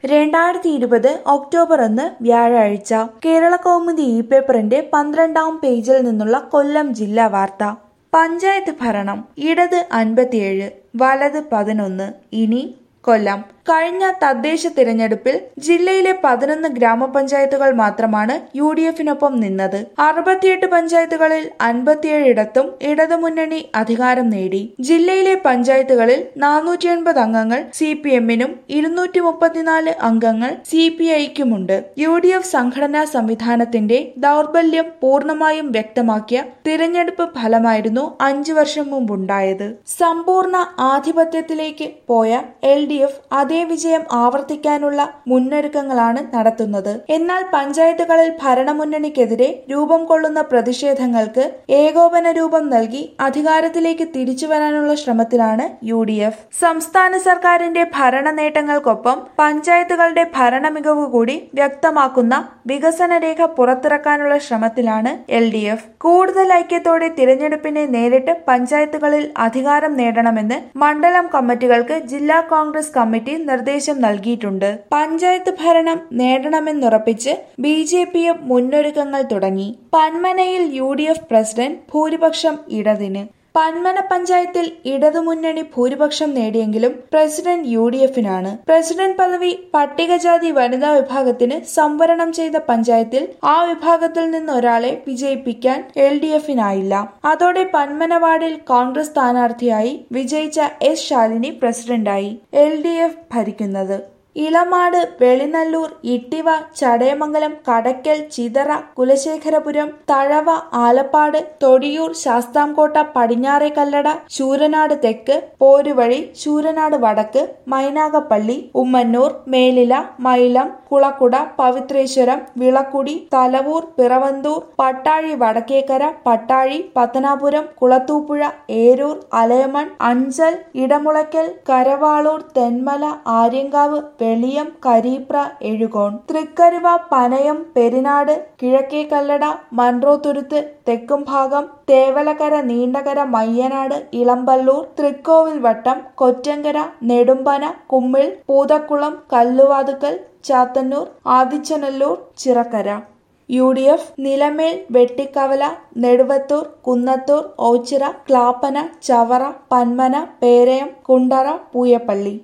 രണ്ടായിരത്തി ഇരുപത് ഒക്ടോബർ ഒന്ന് വ്യാഴാഴ്ച കേരള കൗമുദി ഇ പേപ്പറിന്റെ പന്ത്രണ്ടാം പേജിൽ നിന്നുള്ള കൊല്ലം ജില്ലാ വാർത്ത പഞ്ചായത്ത് ഭരണം ഇടത് അൻപത്തിയേഴ് വലത് പതിനൊന്ന് ഇനി കൊല്ലം കഴിഞ്ഞ തദ്ദേശ തിരഞ്ഞെടുപ്പിൽ ജില്ലയിലെ പതിനൊന്ന് ഗ്രാമപഞ്ചായത്തുകൾ മാത്രമാണ് യു ഡി എഫിനൊപ്പം നിന്നത് അറുപത്തിയെട്ട് പഞ്ചായത്തുകളിൽ അൻപത്തിയേഴിടത്തും ഇടതുമുന്നണി അധികാരം നേടി ജില്ലയിലെ പഞ്ചായത്തുകളിൽ നാനൂറ്റി എൺപത് അംഗങ്ങൾ സി പി എമ്മിനും ഇരുന്നൂറ്റി മുപ്പത്തിനാല് അംഗങ്ങൾ സി പി ഐക്കുമുണ്ട് യു ഡി എഫ് സംഘടനാ സംവിധാനത്തിന്റെ ദൗർബല്യം പൂർണ്ണമായും വ്യക്തമാക്കിയ തിരഞ്ഞെടുപ്പ് ഫലമായിരുന്നു അഞ്ചു വർഷം മുമ്പുണ്ടായത് സമ്പൂർണ്ണ ആധിപത്യത്തിലേക്ക് പോയ എൽ ഡി എഫ് അതേ വിജയം ആവർത്തിക്കാനുള്ള മുന്നൊരുക്കങ്ങളാണ് നടത്തുന്നത് എന്നാൽ പഞ്ചായത്തുകളിൽ ഭരണമുന്നണിക്കെതിരെ രൂപം കൊള്ളുന്ന പ്രതിഷേധങ്ങൾക്ക് ഏകോപന രൂപം നൽകി അധികാരത്തിലേക്ക് തിരിച്ചു വരാനുള്ള ശ്രമത്തിലാണ് യു ഡി എഫ് സംസ്ഥാന സർക്കാരിന്റെ ഭരണ നേട്ടങ്ങൾക്കൊപ്പം പഞ്ചായത്തുകളുടെ ഭരണ മികവ് കൂടി വ്യക്തമാക്കുന്ന വികസന രേഖ പുറത്തിറക്കാനുള്ള ശ്രമത്തിലാണ് എൽ ഡി എഫ് കൂടുതൽ ഐക്യത്തോടെ തിരഞ്ഞെടുപ്പിനെ നേരിട്ട് പഞ്ചായത്തുകളിൽ അധികാരം നേടണമെന്ന് മണ്ഡലം കമ്മിറ്റികൾക്ക് ജില്ലാ കോൺഗ്രസ് കമ്മിറ്റി നിർദ്ദേശം നൽകിയിട്ടുണ്ട് പഞ്ചായത്ത് ഭരണം നേടണമെന്നുറപ്പിച്ച് ബി ജെ പിയും മുന്നൊരുക്കങ്ങൾ തുടങ്ങി പന്മനയിൽ യു ഡി എഫ് പ്രസിഡന്റ് ഭൂരിപക്ഷം ഇടതിന് പന്മന പഞ്ചായത്തിൽ ഇടതുമുന്നണി ഭൂരിപക്ഷം നേടിയെങ്കിലും പ്രസിഡന്റ് യു ഡി എഫിനാണ് പ്രസിഡന്റ് പദവി പട്ടികജാതി വനിതാ വിഭാഗത്തിന് സംവരണം ചെയ്ത പഞ്ചായത്തിൽ ആ വിഭാഗത്തിൽ നിന്ന് ഒരാളെ വിജയിപ്പിക്കാൻ എൽ ഡി എഫിനായില്ല അതോടെ പന്മന വാർഡിൽ കോൺഗ്രസ് സ്ഥാനാർത്ഥിയായി വിജയിച്ച എസ് ശാലിനി പ്രസിഡന്റായി എൽ ഡി എഫ് ഭരിക്കുന്നത് ഇളമാട് വെളിനല്ലൂർ ഇട്ടിവ ചടയമംഗലം കടയ്ക്കൽ ചിതറ കുലശേഖരപുരം തഴവ ആലപ്പാട് തൊടിയൂർ ശാസ്താംകോട്ട പടിഞ്ഞാറെ കല്ലട ശൂരനാട് തെക്ക് പോരുവഴി ശൂരനാട് വടക്ക് മൈനാഗപ്പള്ളി ഉമ്മന്നൂർ മേലില മൈലം കുളക്കുട പവിത്രേശ്വരം വിളക്കുടി തലവൂർ പിറവന്തൂർ പട്ടാഴി വടക്കേക്കര പട്ടാഴി പത്തനാപുരം കുളത്തൂപ്പുഴ ഏരൂർ അലയമൺ അഞ്ചൽ ഇടമുളയ്ക്കൽ കരവാളൂർ തെന്മല ആര്യങ്കാവ് വെളിയം കരീപ്ര എഴുകോൺ തൃക്കരുവ പനയം പെരിനാട് കിഴക്കേ കല്ലട മൺറോത്തുരുത്ത് തെക്കും ഭാഗം Thevalakkara Neendakara Mayyanad Elampalloor Thrikkovilvattom Kottankara Nedumpana Kummil Poothakulam Kalluvathukkal Chathannoor Adichanallur Chirakkara U D F Nilamel Vettikkavala Neduvathoor Kunnathur Oachira Clappana Chavara Panmana Perayam Kundara Pooyappally